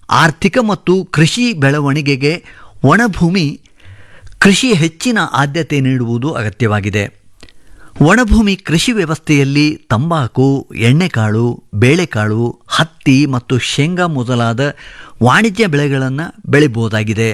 ಆರ್ಥಿಕ ಮತ್ತು ಕೃಷಿ ಬೆಳವಣಿಗೆಗೆ ಒಣಭೂಮಿ ಕೃಷಿ ಹೆಚ್ಚಿನ ಆದ್ಯತೆ ನೀಡುವುದು ಅಗತ್ಯವಾಗಿದೆ ಒಣಭೂಮಿ ಕೃಷಿ ವ್ಯವಸ್ಥೆಯಲ್ಲಿ ತಂಬಾಕು ಎಣ್ಣೆಕಾಳು ಬೇಳೆಕಾಳು ಹತ್ತಿ ಮತ್ತು ಶೇಂಗಾ ಮೊದಲಾದ ವಾಣಿಜ್ಯ ಬೆಳೆಗಳನ್ನು ಬೆಳಿಬಹುದಾಗಿದೆ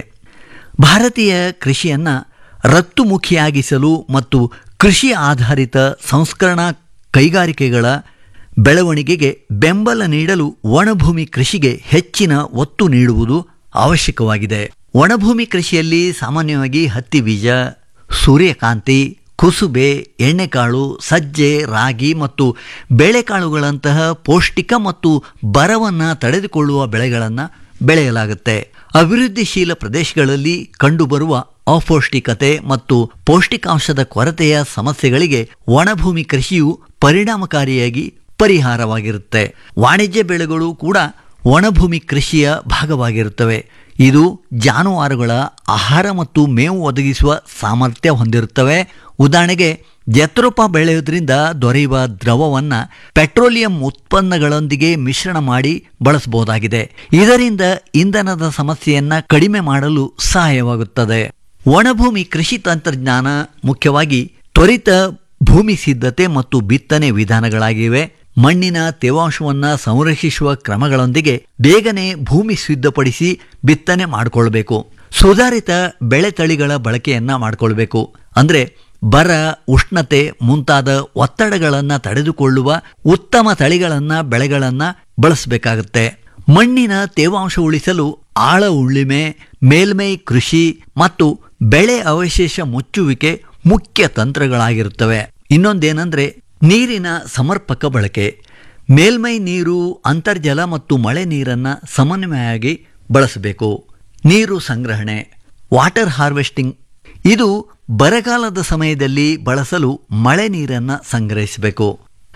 ಭಾರತೀಯ ಕೃಷಿಯನ್ನು ರಫ್ತುಮುಖಿಯಾಗಿಸಲು ಮತ್ತು ಕೃಷಿ ಆಧಾರಿತ ಸಂಸ್ಕರಣಾ ಕೈಗಾರಿಕೆಗಳ ಬೆಳವಣಿಗೆಗೆ ಬೆಂಬಲ ನೀಡಲು ಒಣಭೂಮಿ ಕೃಷಿಗೆ ಹೆಚ್ಚಿನ ಒತ್ತು ನೀಡುವುದು ಅವಶ್ಯಕವಾಗಿದೆ ಒಣಭೂಮಿ ಕೃಷಿಯಲ್ಲಿ ಸಾಮಾನ್ಯವಾಗಿ ಹತ್ತಿ ಬೀಜ ಸೂರ್ಯಕಾಂತಿ ಕುಸುಬೆ ಎಣ್ಣೆಕಾಳು ಸಜ್ಜೆ ರಾಗಿ ಮತ್ತು ಬೇಳೆಕಾಳುಗಳಂತಹ ಪೌಷ್ಟಿಕ ಮತ್ತು ಬರವನ್ನು ತಡೆದುಕೊಳ್ಳುವ ಬೆಳೆಗಳನ್ನು ಬೆಳೆಯಲಾಗುತ್ತೆ ಅಭಿವೃದ್ಧಿಶೀಲ ಪ್ರದೇಶಗಳಲ್ಲಿ ಕಂಡುಬರುವ ಅಪೌಷ್ಟಿಕತೆ ಮತ್ತು ಪೌಷ್ಟಿಕಾಂಶದ ಕೊರತೆಯ ಸಮಸ್ಯೆಗಳಿಗೆ ಒಣಭೂಮಿ ಕೃಷಿಯು ಪರಿಣಾಮಕಾರಿಯಾಗಿ ಪರಿಹಾರವಾಗಿರುತ್ತೆ ವಾಣಿಜ್ಯ ಬೆಳೆಗಳು ಕೂಡ ಒಣಭೂಮಿ ಕೃಷಿಯ ಭಾಗವಾಗಿರುತ್ತವೆ ಇದು ಜಾನುವಾರುಗಳ ಆಹಾರ ಮತ್ತು ಮೇವು ಒದಗಿಸುವ ಸಾಮರ್ಥ್ಯ ಹೊಂದಿರುತ್ತವೆ ಉದಾಹರಣೆಗೆ ಜತ್ರೋಪ ಬೆಳೆಯೋದ್ರಿಂದ ದೊರೆಯುವ ದ್ರವವನ್ನು ಪೆಟ್ರೋಲಿಯಂ ಉತ್ಪನ್ನಗಳೊಂದಿಗೆ ಮಿಶ್ರಣ ಮಾಡಿ ಬಳಸಬಹುದಾಗಿದೆ ಇದರಿಂದ ಇಂಧನದ ಸಮಸ್ಯೆಯನ್ನು ಕಡಿಮೆ ಮಾಡಲು ಸಹಾಯವಾಗುತ್ತದೆ ಒಣಭೂಮಿ ಕೃಷಿ ತಂತ್ರಜ್ಞಾನ ಮುಖ್ಯವಾಗಿ ತ್ವರಿತ ಭೂಮಿ ಸಿದ್ಧತೆ ಮತ್ತು ಬಿತ್ತನೆ ವಿಧಾನಗಳಾಗಿವೆ ಮಣ್ಣಿನ ತೇವಾಂಶವನ್ನು ಸಂರಕ್ಷಿಸುವ ಕ್ರಮಗಳೊಂದಿಗೆ ಬೇಗನೆ ಭೂಮಿ ಸಿದ್ಧಪಡಿಸಿ ಬಿತ್ತನೆ ಮಾಡಿಕೊಳ್ಬೇಕು ಸುಧಾರಿತ ಬೆಳೆ ತಳಿಗಳ ಬಳಕೆಯನ್ನ ಮಾಡಿಕೊಳ್ಬೇಕು ಅಂದರೆ ಬರ ಉಷ್ಣತೆ ಮುಂತಾದ ಒತ್ತಡಗಳನ್ನು ತಡೆದುಕೊಳ್ಳುವ ಉತ್ತಮ ತಳಿಗಳನ್ನು ಬೆಳೆಗಳನ್ನು ಬಳಸಬೇಕಾಗುತ್ತೆ ಮಣ್ಣಿನ ತೇವಾಂಶ ಉಳಿಸಲು ಆಳ ಉಳ್ಳಿಮೆ ಮೇಲ್ಮೈ ಕೃಷಿ ಮತ್ತು ಬೆಳೆ ಅವಶೇಷ ಮುಚ್ಚುವಿಕೆ ಮುಖ್ಯ ತಂತ್ರಗಳಾಗಿರುತ್ತವೆ ಇನ್ನೊಂದೇನೆಂದರೆ ನೀರಿನ ಸಮರ್ಪಕ ಬಳಕೆ ಮೇಲ್ಮೈ ನೀರು ಅಂತರ್ಜಲ ಮತ್ತು ಮಳೆ ನೀರನ್ನು ಸಮನ್ವಯವಾಗಿ ಬಳಸಬೇಕು ನೀರು ಸಂಗ್ರಹಣೆ ವಾಟರ್ ಹಾರ್ವೆಸ್ಟಿಂಗ್ ಇದು ಬರಗಾಲದ ಸಮಯದಲ್ಲಿ ಬಳಸಲು ಮಳೆ ನೀರನ್ನು ಸಂಗ್ರಹಿಸಬೇಕು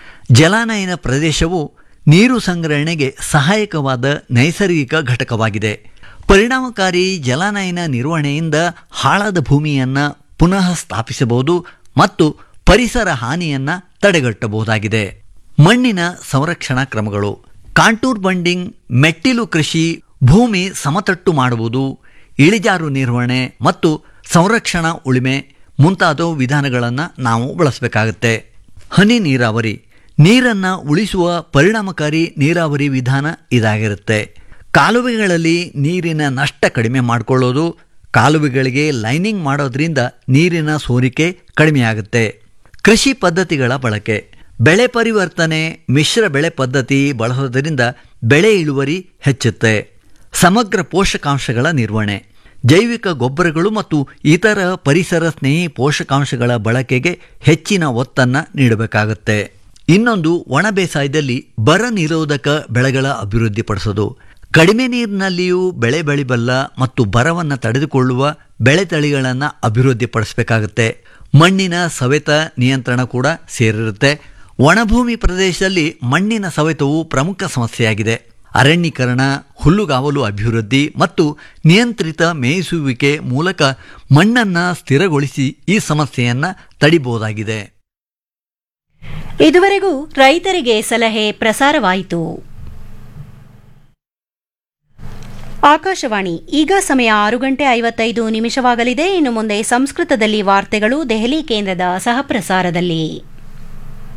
ಜಲಾನಯನ ಪ್ರದೇಶವು ನೀರು ಸಂಗ್ರಹಣೆಗೆ ಸಹಾಯಕವಾದ ನೈಸರ್ಗಿಕ ಘಟಕವಾಗಿದೆ ಪರಿಣಾಮಕಾರಿ ಜಲಾನಯನ ನಿರ್ವಹಣೆಯಿಂದ ಹಾಳಾದ ಭೂಮಿಯನ್ನು ಪುನಃ ಸ್ಥಾಪಿಸಬಹುದು ಮತ್ತು ಪರಿಸರ ಹಾನಿಯನ್ನು ತಡೆಗಟ್ಟಬಹುದಾಗಿದೆ ಮಣ್ಣಿನ ಸಂರಕ್ಷಣಾ ಕ್ರಮಗಳು ಕಾಂಟೂರ್ ಬಂಡಿಂಗ್ ಮೆಟ್ಟಿಲು ಕೃಷಿ ಭೂಮಿ ಸಮತಟ್ಟು ಮಾಡುವುದು ಇಳಿಜಾರು ನಿರ್ವಹಣೆ ಮತ್ತು ಸಂರಕ್ಷಣಾ ಉಳಿಮೆ ಮುಂತಾದ ವಿಧಾನಗಳನ್ನು ನಾವು ಬಳಸಬೇಕಾಗುತ್ತೆ ಹನಿ ನೀರಾವರಿ ನೀರನ್ನು ಉಳಿಸುವ ಪರಿಣಾಮಕಾರಿ ನೀರಾವರಿ ವಿಧಾನ ಇದಾಗಿರುತ್ತೆ ಕಾಲುವೆಗಳಲ್ಲಿ ನೀರಿನ ನಷ್ಟ ಕಡಿಮೆ ಮಾಡಿಕೊಳ್ಳೋದು ಕಾಲುವೆಗಳಿಗೆ ಲೈನಿಂಗ್ ಮಾಡೋದ್ರಿಂದ ನೀರಿನ ಸೋರಿಕೆ ಕಡಿಮೆಯಾಗುತ್ತೆ ಕೃಷಿ ಪದ್ಧತಿಗಳ ಬಳಕೆ ಬೆಳೆ ಪರಿವರ್ತನೆ ಮಿಶ್ರ ಬೆಳೆ ಪದ್ಧತಿ ಬಳಸೋದ್ರಿಂದ ಬೆಳೆ ಇಳುವರಿ ಹೆಚ್ಚುತ್ತೆ ಸಮಗ್ರ ಪೋಷಕಾಂಶಗಳ ನಿರ್ವಹಣೆ ಜೈವಿಕ ಗೊಬ್ಬರಗಳು ಮತ್ತು ಇತರ ಪರಿಸರ ಸ್ನೇಹಿ ಪೋಷಕಾಂಶಗಳ ಬಳಕೆಗೆ ಹೆಚ್ಚಿನ ಒತ್ತನ್ನು ನೀಡಬೇಕಾಗುತ್ತೆ ಇನ್ನೊಂದು ಒಣ ಬೇಸಾಯದಲ್ಲಿ ಬರ ನಿರೋಧಕ ಬೆಳೆಗಳ ಅಭಿವೃದ್ಧಿಪಡಿಸೋದು ಕಡಿಮೆ ನೀರಿನಲ್ಲಿಯೂ ಬೆಳೆ ಬೆಳಿಬಲ್ಲ ಮತ್ತು ಬರವನ್ನು ತಡೆದುಕೊಳ್ಳುವ ಬೆಳೆ ತಳಿಗಳನ್ನು ಅಭಿವೃದ್ಧಿಪಡಿಸಬೇಕಾಗುತ್ತೆ ಮಣ್ಣಿನ ಸವೆತ ನಿಯಂತ್ರಣ ಕೂಡ ಸೇರಿರುತ್ತೆ ಒಣಭೂಮಿ ಪ್ರದೇಶದಲ್ಲಿ ಮಣ್ಣಿನ ಸವೆತವು ಪ್ರಮುಖ ಸಮಸ್ಯೆಯಾಗಿದೆ ಅರಣ್ಯೀಕರಣ ಹುಲ್ಲುಗಾವಲು ಅಭಿವೃದ್ಧಿ ಮತ್ತು ನಿಯಂತ್ರಿತ ಮೇಯಿಸುವಿಕೆ ಮೂಲಕ ಮಣ್ಣನ್ನು ಸ್ಥಿರಗೊಳಿಸಿ ಈ ಸಮಸ್ಯೆಯನ್ನು ತಡಿಬಹುದಾಗಿದೆ ಇದುವರೆಗೂ ರೈತರಿಗೆ ಸಲಹೆ ಪ್ರಸಾರವಾಯಿತು ಆಕಾಶವಾಣಿ ಈಗ ಸಮಯ ಆರು ಗಂಟೆ ಐವತ್ತೈದು ನಿಮಿಷವಾಗಲಿದೆ ಇನ್ನು ಮುಂದೆ ಸಂಸ್ಕೃತದಲ್ಲಿ ವಾರ್ತೆಗಳು ದೆಹಲಿ ಕೇಂದ್ರದ ಸಹಪ್ರಸಾರದಲ್ಲಿ